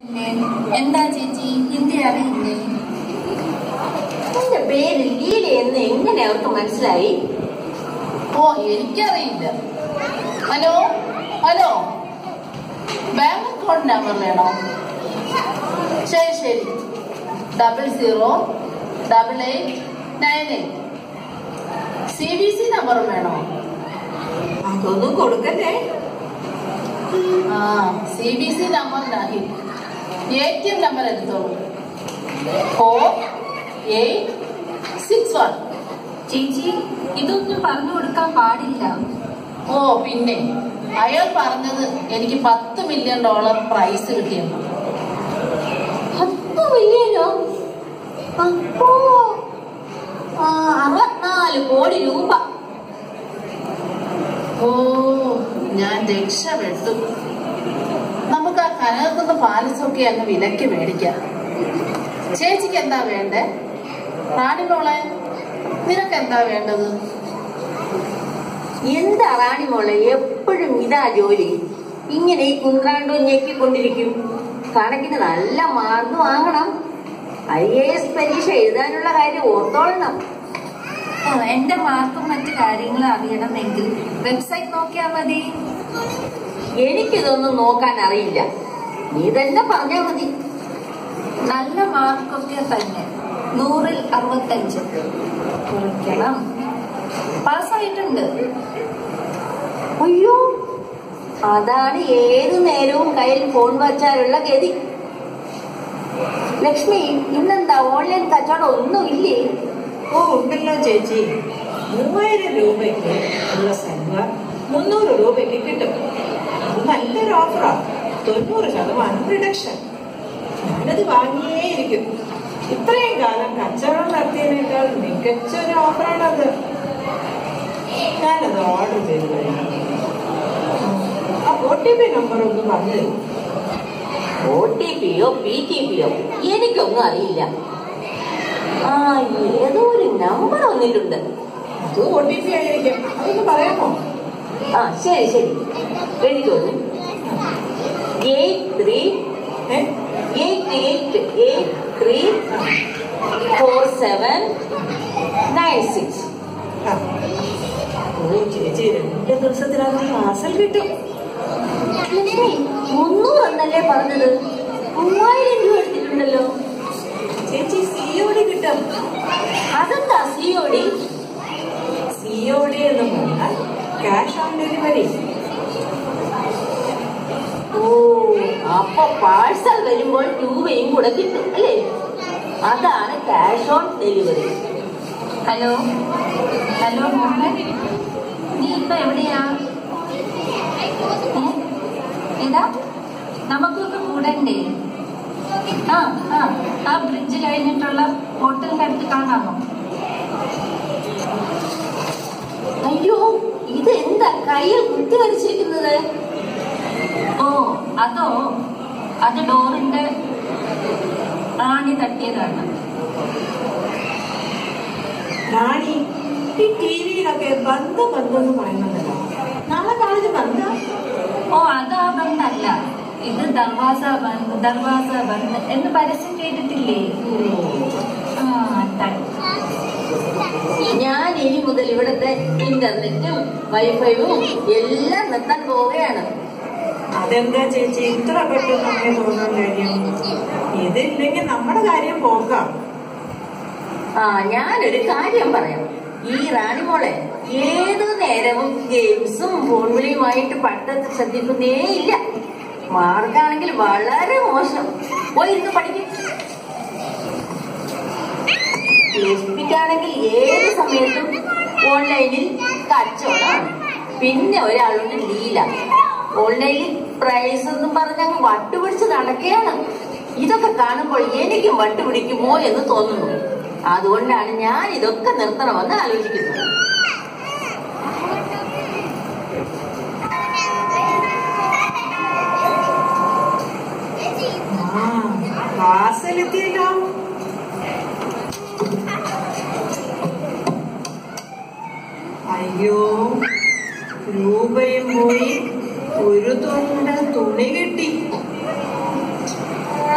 എന്താ ചേച്ചി ഹിന്ദി അറിയില്ലേ എന്റെ പേര് ലീല എന്ന് എങ്ങനെ അവർക്ക് മനസ്സിലായി ഓ എനിക്കറിയില്ല hello hello bank account number വേണോ ശരി ശരി double zero double eight nine eight C B C number വേണോ അതൊന്നും കൊടുക്കല്ലേ ആ സി ബി സി നമ്പർ നാഹി എ ടി എം നമ്പർ എടുത്തോളൂ ഫോർ എയ്റ്റ് സിക്സ് വൺ ചേച്ചി ഇതൊന്നും പറഞ്ഞു കൊടുക്കാൻ പാടില്ല ഓ പിന്നെ അയാൾ പറഞ്ഞത് എനിക്ക് പത്ത് മില്യൺ ഡോളർ പ്രൈസ് കിട്ടിയെന്ന് പത്ത് മില്യനോ അപ്പോ ആ, അറുപത്തിനാല് കോടി രൂപ ഓ ഞാൻ രക്ഷപ്പെട്ടു നമുക്ക് ആ കനകക്കുന്ന പാലസൊക്കെ അങ്ങ് വിലക്ക് മേടിക്കാം ചേച്ചിക്ക് എന്താ വേണ്ടേ റാണിമോളെ നിനക്ക് എന്താ വേണ്ടത് എന്താ റാണി മോളെ എപ്പോഴും ഇതാ ജോലി ഇങ്ങനെ ഈ കുന്ത്രാണ്ടോ ഞെക്കിക്കൊണ്ടിരിക്കും കണക്കിന് നല്ല മാർക്ക് വാങ്ങണം ഐ എ എസ് പരീക്ഷ എഴുതാനുള്ള കാര്യം ഓർത്തോളണം ഓ, എന്റെ മാർക്കും മറ്റു കാര്യങ്ങളും അറിയണമെങ്കിൽ വെബ്സൈറ്റ് നോക്കിയാ മതി എനിക്കിതൊന്നും നോക്കാൻ അറിയില്ല നീ തന്നെ പറഞ്ഞാ മതി നല്ല മാർക്കൊക്കെ തന്നെ നൂറിൽ അറുപത്തഞ്ച് കുറിക്കണം പാസ്സായിട്ടുണ്ട് അയ്യോ അതാണ് ഏതു നേരവും കയ്യിൽ ഫോൺ വച്ചാലുള്ള ഗതി ലക്ഷ്മി ഇന്നെന്താ ഓൺലൈൻ കച്ചവടം ഒന്നും ഇല്ലേ ഓ ഉണ്ടല്ലോ ചേച്ചി മൂവായിരം രൂപയ്ക്ക് ഉള്ള സൽവാർ മുന്നൂറ് രൂപയ്ക്ക് കിട്ടും അത് നല്ലൊരു ഓഫറാ തൊണ്ണൂറ് ശതമാനം റിഡക്ഷൻ ഞാനത് വാങ്ങിയേ ഇരിക്കും ഇത്രയും കാലം കച്ചവടം നടത്തിയതിനേക്കാൾ മികച്ച ഒരു ഓഫറാണത് ഞാനത് ഓർഡർ ചെയ്തു കഴിഞ്ഞു ആ ഒ ടി പി നമ്പർ ഒന്ന് പറഞ്ഞു തരൂ ഒ ടി പിയോ പി ടി പിയോ എനിക്കൊന്നും അറിയില്ല ആ ഏതോ ഒരു നമ്പർ വന്നിട്ടുണ്ട് അത് ഒ ടി പി ആയിരിക്കും അതൊന്ന് പറയാമോ ആ ശരി ശരി എഴുതിക്കോളൂ eight three A eight eight eight three four seven nine six ആ. ഓ ചേച്ചി രണ്ട് ദിവസത്തിനകത്ത് പാർസൽ കിട്ടും ലക്ഷ്മി മുന്നൂറ് എന്നല്ലേ പറഞ്ഞത് മൂവായിരം രൂപ എടുത്തിട്ടുണ്ടല്ലോ ചേച്ചി സിയോടി കിട്ടും അതെന്താ സിയോടി സിയോടി എന്ന് പറഞ്ഞാൽ ക്യാഷ് ഓൺ ഡെലിവറി ഓ അപ്പൊ പാഴ്സൽ വരുമ്പോൾ രൂപയും കൂടെ കിട്ടും അല്ലേ അതാണ് cash on delivery hello hello Mohan നീ ഇപ്പൊ എവിടെയാ ഏ? ഏതാ നമുക്കൊന്ന് കൂടണ്ടേ ആ ആ ആ ബ്രിഡ്ജ് കഴിഞ്ഞിട്ടുള്ള ഹോട്ടലിന്റെ അടുത്ത് കാണാമോ അയ്യോ ഇത് എന്താ കയ്യിൽ കുത്തി വരച്ചിരിക്കുന്നത് ഓ അതോ അത് ഡോറിന്റെ ആണി തട്ടിയതാണ് റാണി ഈ ടി വിയിലൊക്കെ ബന്ധ ബന്ധം എന്ന് പറയുന്നുണ്ടല്ലോ നാളെ കാലത്ത് ബന്ധ ഓ അതാ ബന്ധല്ല ഇത് ദർവാസ ബന്ദ് ദർവാസ ബന്ദ് എന്ന് പരസ്യം കേട്ടിട്ടില്ലേ ആ അതാണ് ഞാൻ ഇനി മുതൽ ഇവിടുത്തെ ഇന്റർനെറ്റും വൈഫൈയും എല്ലാം നിർത്താൻ പോവുകയാണ് അതെന്താ ചേച്ചി ഇത്ര പെട്ടെന്ന് അങ്ങനെ തോന്നാൻ കാര്യം ഇതില്ലെങ്കിൽ നമ്മുടെ കാര്യം പോക്കാം ആ ഞാനൊരു കാര്യം പറയാം ഈ റാണിമോളെ ഏതു നേരവും ഗെയിംസും ഫോൺ വിളിയുമായിട്ട് പഠിത്തത്തിൽ ശ്രദ്ധിക്കുന്നേ ഇല്ല മാർക്കാണെങ്കിൽ വളരെ മോശം പോയിരുന്ന് പഠിക്കും ലക്ഷ്മിക്കാണെങ്കിൽ ഏത് സമയത്തും ഓൺലൈനിൽ കച്ചവടമാണ് പിന്നെ ഒരാളുണ്ട് ലീല ഓൺലൈനിൽ പ്രൈസ് എന്നും പറഞ്ഞങ്ങ് വട്ടുപിടിച്ച് നടക്കുകയാണ് ഇതൊക്കെ കാണുമ്പോൾ എനിക്കും വട്ടുപിടിക്കുമോ എന്ന് തോന്നുന്നു അതുകൊണ്ടാണ് ഞാൻ ഇതൊക്കെ നിർത്തണമെന്ന് ആലോചിക്കുന്നത് ആ ക്ലാസ്സിലെത്തിയല്ലോ അയ്യോ രൂപയും പോയി ഒരു തുണ്ട് തുണി കിട്ടി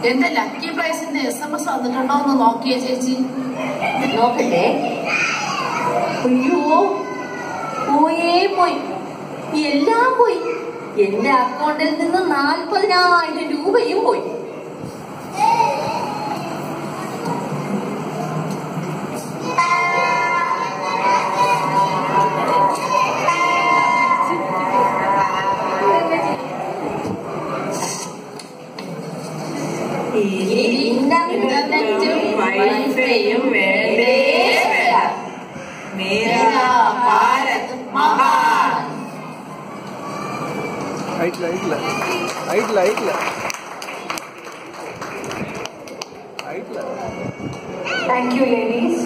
എന്റെ ലക്കി പ്രൈസിന്റെ എസ് എം എസ് വന്നിട്ടുണ്ടോ എന്ന് നോക്കിയേ ചേച്ചി നോക്കട്ടെ അയ്യോ പോയേ പോയി എല്ലാം പോയി എന്റെ അക്കൗണ്ടിൽ നിന്ന് നാൽപ്പതിനായിരം രൂപയും പോയി ഇനി ഇന്റർനെറ്റും വൈഫൈയും വേണ്ടേ വേണ്ട മേരാ ഭാരത് മഹാൻ ഹൈറ്റില്ല ഹൈറ്റില്ല ഹൈറ്റില്ല ഹൈറ്റില്ല ഹൈറ്റില്ല Thank you, ladies.